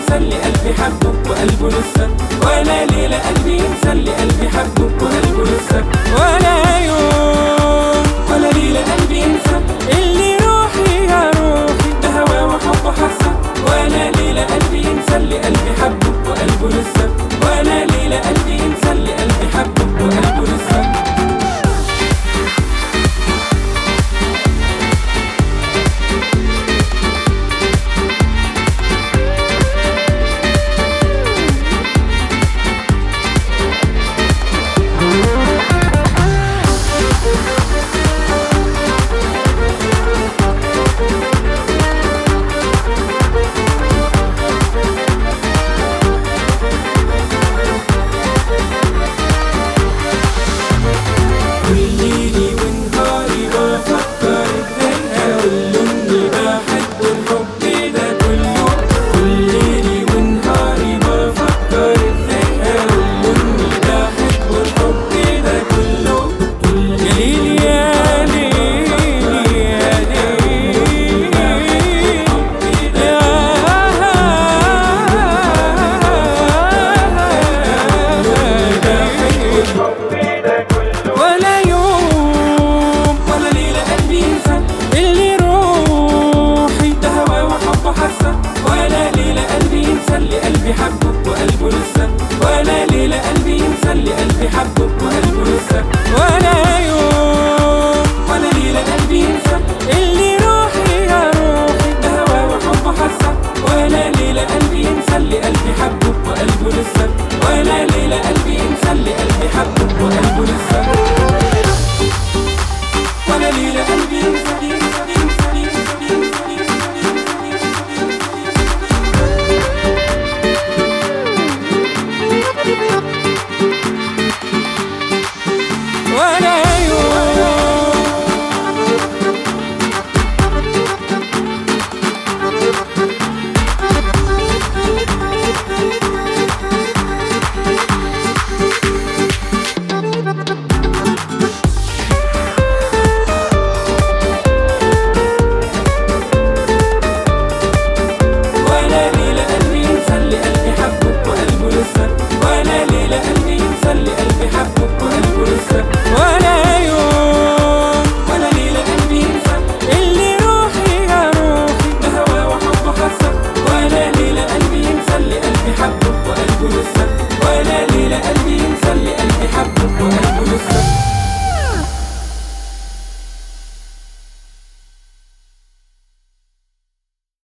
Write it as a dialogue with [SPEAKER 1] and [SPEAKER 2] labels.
[SPEAKER 1] ينسى اللي قلبي حبه وقلبه لسه ولا ليلة قلبي ينسى اللي قلبي حبه وقلبه لسه
[SPEAKER 2] ولا يوم
[SPEAKER 1] ولا ليلة قلبي ينسى
[SPEAKER 2] اللي روحي يا روحي
[SPEAKER 1] ده هوا وحب حسه ولا ليلة قلبي ينسى اللي قلبي حبه وقلبه لسه ولا ليلة قلبي ينسى اللي قلبي حبه وقلبه لسه ليلي ونهاري بفكر ازاي اقول له اني بحب الحب ده كله كل ليلي ونهاري بفكر ازاي اقول له اني بحب الحب ده كله كل
[SPEAKER 2] يا ليل يا ليل يا ليل ولا يوم
[SPEAKER 1] ولا ليلة قلبي ينسى
[SPEAKER 2] اللي روحي
[SPEAKER 1] ده هوا وحب حسه ولا ليلة قلبي ينسى اللي قلبي حبه وقلبه لسه ولا ليلة قلبي ينسى اللي قلبي حبه وقلبه لسه
[SPEAKER 2] ولا يوم
[SPEAKER 1] ولا ليلة قلبي ينسى
[SPEAKER 2] اللي روحي يا روحي
[SPEAKER 1] ده هوا وحب حسه ولا ليلة قلبي ينسى اللي قلبي حبه وقلبه لسه ولا ليلة قلبي ينسى اللي قلبي حبه وقلبه لسه